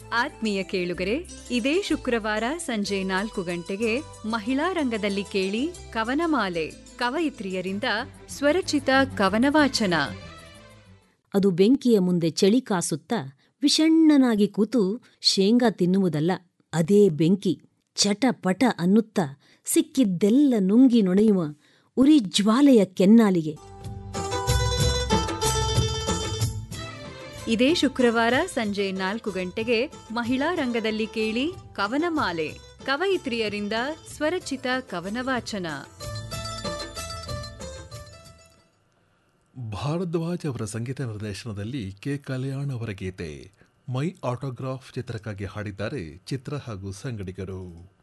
ಆತ್ಮೀಯ ಕೇಳುಗರೆ ಇದೇ ಶುಕ್ರವಾರ ಸಂಜೆ ನಾಲ್ಕು ಗಂಟೆಗೆ ಮಹಿಳಾ ರಂಗದಲ್ಲಿ ಕೇಳಿ ಕವನಮಾಲೆ ಕವಯಿತ್ರಿಯರಿಂದ ಸ್ವರಚಿತ ಕವನ ವಾಚನ ಅದು ಬೆಂಕಿಯ ಮುಂದೆ ಚಳಿ ಕಾಸುತ್ತಾ ವಿಷಣ್ಣನಾಗಿ ಕೂತು ಶೇಂಗಾ ತಿನ್ನುವುದಲ್ಲ ಅದೇ ಬೆಂಕಿ ಚಟಪಟ ಅನ್ನುತ್ತಾ ಸಿಕ್ಕಿದ್ದೆಲ್ಲ ನುಂಗಿ ನೊಣೆಯುವ ಉರಿ ಜ್ವಾಲೆಯ ಕೆನ್ನಾಲಿಗೆ ಇದೇ ಶುಕ್ರವಾರ ಸಂಜೆ ನಾಲ್ಕು ಗಂಟೆಗೆ ಮಹಿಳಾ ರಂಗದಲ್ಲಿ ಕೇಳಿ ಕವನಮಾಲೆ ಕವಯಿತ್ರಿಯರಿಂದ ಸ್ವರಚಿತ ಕವನ ವಾಚನ ಭಾರದ್ವಾಜ್ ಅವರ ಸಂಗೀತ ನಿರ್ದೇಶನದಲ್ಲಿ ಕೆ ಕಲ್ಯಾಣ್ ಅವರ ಗೀತೆ ಮೈ ಆಟೋಗ್ರಾಫ್ ಚಿತ್ರಕ್ಕಾಗಿ ಹಾಡಿದ್ದಾರೆ ಚಿತ್ರ ಹಾಗೂ ಸಂಗಡಿಗರು